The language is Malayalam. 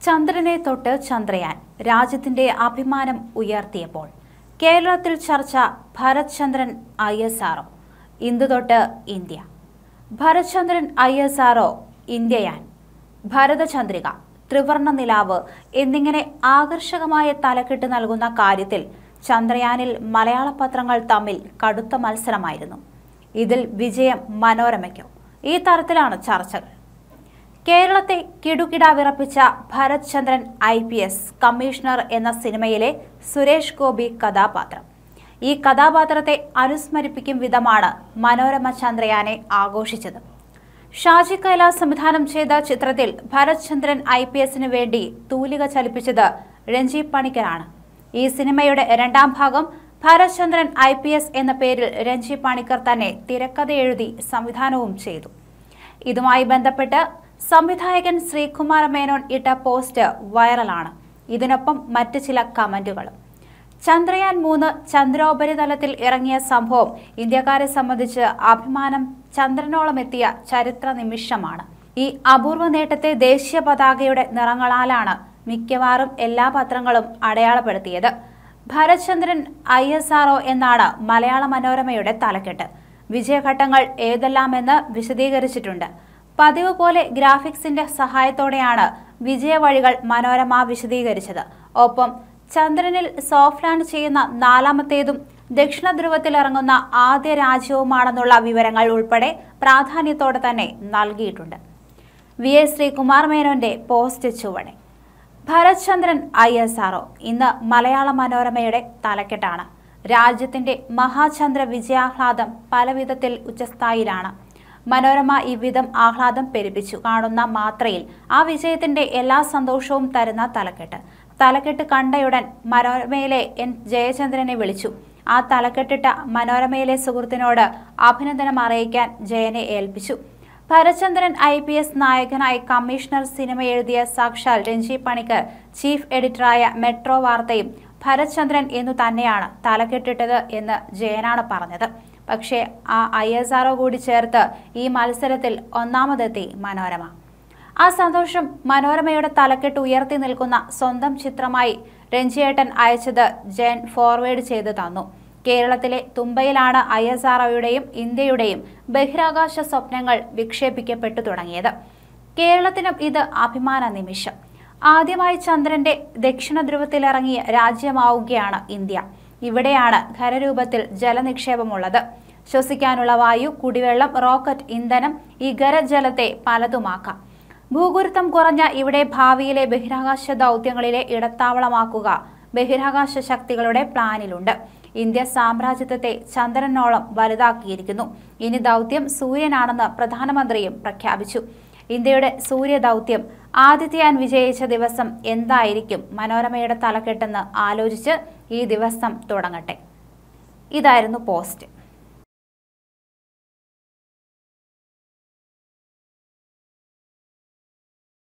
ചന്ദ്രനെ തൊട്ട് ചന്ദ്രയാൻ രാജ്യത്തിന്റെ അഭിമാനം ഉയർത്തിയപ്പോൾ കേരളത്തിൽ ചർച്ച Bharath Chandran ISRO India തൊട്ട് India Bharath Chandran ISRO ഇന്ത്യയാൻ ഭരതചന്ദ്രിക ത്രിവർണ നിലാവ് എന്നിങ്ങനെ ആകർഷകമായ തലക്കെട്ട് നൽകുന്ന കാര്യത്തിൽ ചന്ദ്രയാനിൽ മലയാള പത്രങ്ങൾ തമ്മിൽ കടുത്ത മത്സരമായിരുന്നു ഇതിൽ വിജയം മനോരമയ്ക്കോ ഈ തരത്തിലാണ് ചർച്ചകൾ കേരളത്തെ കിടുകിട വിറപ്പിച്ച Bharath Chandran I P S commissioner എന്ന സിനിമയിലെ സുരേഷ് ഗോപി കഥാപാത്രം ഈ കഥാപാത്രത്തെ അനുസ്മരിപ്പിക്കും വിധമാണ് മനോരമ ചന്ദ്രയാനെ ആഘോഷിച്ചത് ഷാജി കൈലാസ് സംവിധാനം ചെയ്ത ചിത്രത്തിൽ ഭരത് ചന്ദ്രൻ ഐ പി എസിന് വേണ്ടി തൂലിക ചലിപ്പിച്ചത് രഞ്ജി പണിക്കരാണ് ഈ സിനിമയുടെ രണ്ടാം ഭാഗം Bharath Chandran I P S എന്ന പേരിൽ രഞ്ജി പണിക്കർ തന്നെ തിരക്കഥ എഴുതി സംവിധാനവും ചെയ്തു ഇതുമായി ബന്ധപ്പെട്ട് സംവിധായകൻ ശ്രീകുമാര മേനോൻ ഇട്ട പോസ്റ്റ് വൈറലാണ് ഇതിനൊപ്പം മറ്റ് ചില കമന്റുകളും ചന്ദ്രയാൻ മൂന്ന് ചന്ദ്രോപരിതലത്തിൽ ഇറങ്ങിയ സംഭവം ഇന്ത്യക്കാരെ സംബന്ധിച്ച് അഭിമാനം ചന്ദ്രനോളം എത്തിയ ചരിത്ര നിമിഷമാണ് ഈ അപൂർവ നേട്ടത്തെ ദേശീയ പതാകയുടെ നിറങ്ങളാലാണ് മിക്കവാറും എല്ലാ പത്രങ്ങളും അടയാളപ്പെടുത്തിയത് ഭരത്ചന്ദ്രൻ ഐ എസ് ആർഒ എന്നാണ് മലയാള മനോരമയുടെ തലക്കെട്ട് വിജയഘട്ടങ്ങൾ ഏതെല്ലാമെന്ന് വിശദീകരിച്ചിട്ടുണ്ട് പതിവ് പോലെ ഗ്രാഫിക്സിന്റെ സഹായത്തോടെയാണ് വിജയവഴികൾ മനോരമ വിശദീകരിച്ചത് ഒപ്പം ചന്ദ്രനിൽ സോഫ്റ്റ് ലാൻഡ് ചെയ്യുന്ന നാലാമത്തേതും ദക്ഷിണ ധ്രുവത്തിൽ ഇറങ്ങുന്ന ആദ്യ രാജ്യവുമാണെന്നുള്ള വിവരങ്ങൾ ഉൾപ്പെടെ പ്രാധാന്യത്തോടെ തന്നെ നൽകിയിട്ടുണ്ട് വി എസ് ശ്രീകുമാർ മേനോന്റെ പോസ്റ്റ് ചുവടെ Bharath Chandran ISRO ഇന്ന് മലയാള മനോരമയുടെ തലക്കെട്ടാണ് രാജ്യത്തിന്റെ മഹാചന്ദ്ര വിജയാഹ്ലാദം പലവിധത്തിൽ ഉച്ചസ്ഥായിലാണ് മനോരമ ഈ വിധം ആഹ്ലാദം പെരുപ്പിച്ചു കാണുന്ന മാത്രയിൽ ആ വിജയത്തിന്റെ എല്ലാ സന്തോഷവും തരുന്ന തലക്കെട്ട് തലക്കെട്ട് കണ്ടയുടൻ മനോരമയിലെ എൻ ജയചന്ദ്രനെ വിളിച്ചു ആ തലക്കെട്ടിട്ട മനോരമയിലെ സുഹൃത്തിനോട് അഭിനന്ദനം അറിയിക്കാൻ ജയനെ ഏൽപ്പിച്ചു ഭരചന്ദ്രൻ ഐ പി എസ് നായകനായി കമ്മീഷണർ സിനിമ എഴുതിയ സാക്ഷാൽ രഞ്ജി പണിക്കർ ചീഫ് എഡിറ്ററായ മെട്രോ വാർത്തയും ഭരത്ചന്ദ്രൻ എന്നു തന്നെയാണ് തലക്കെട്ടിട്ടത് എന്ന് ജയനാണ് പറഞ്ഞത് പക്ഷേ ആ ഐ എസ് ആർഒ കൂടി ചേർത്ത് ഈ മത്സരത്തിൽ ഒന്നാമതെത്തി മനോരമ ആ സന്തോഷം മനോരമയുടെ തലക്കെട്ട് ഉയർത്തി നിൽക്കുന്ന സ്വന്തം ചിത്രമായി രഞ്ജിയേട്ടൻ അയച്ചത് ജയൻ ഫോർവേഡ് ചെയ്ത് തന്നു കേരളത്തിലെ തുമ്പയിലാണ് ഐ എസ് ആർഒയുടെയും ഇന്ത്യയുടെയും ബഹിരാകാശ സ്വപ്നങ്ങൾ വിക്ഷേപിക്കപ്പെട്ടു തുടങ്ങിയത് കേരളത്തിനും ഇത് അഭിമാന നിമിഷം ആദ്യമായി ചന്ദ്രന്റെ ദക്ഷിണ ധ്രുവത്തിലിറങ്ങിയ രാജ്യമാവുകയാണ് ഇന്ത്യ ഇവിടെയാണ് ഖരരൂപത്തിൽ ജലനിക്ഷേപമുള്ളത് ശ്വസിക്കാനുള്ള വായു കുടിവെള്ളം റോക്കറ്റ് ഇന്ധനം ഈ ഖരജലത്തെ പലതുമാക്കാം ഭൂഗുരുത്വം കുറഞ്ഞ ഇവിടെ ഭാവിയിലെ ബഹിരാകാശ ദൗത്യങ്ങളിലെ ഇടത്താവളമാക്കുക ബഹിരാകാശ ശക്തികളുടെ പ്ലാനിലുണ്ട് ഇന്ത്യ സാമ്രാജ്യത്വത്തെ ചന്ദ്രനോളം വലുതാക്കിയിരിക്കുന്നു ഇനി ദൗത്യം സൂര്യനാണെന്ന് പ്രധാനമന്ത്രിയും പ്രഖ്യാപിച്ചു ഇന്ത്യയുടെ സൂര്യ ദൗത്യം ആദിത്യയാൻ വിജയിച്ച ദിവസം എന്തായിരിക്കും മനോരമയുടെ തലക്കെട്ടെന്ന് ആലോചിച്ച് ഈ ദിവസം തുടങ്ങട്ടെ ഇതായിരുന്നു പോസ്റ്റ്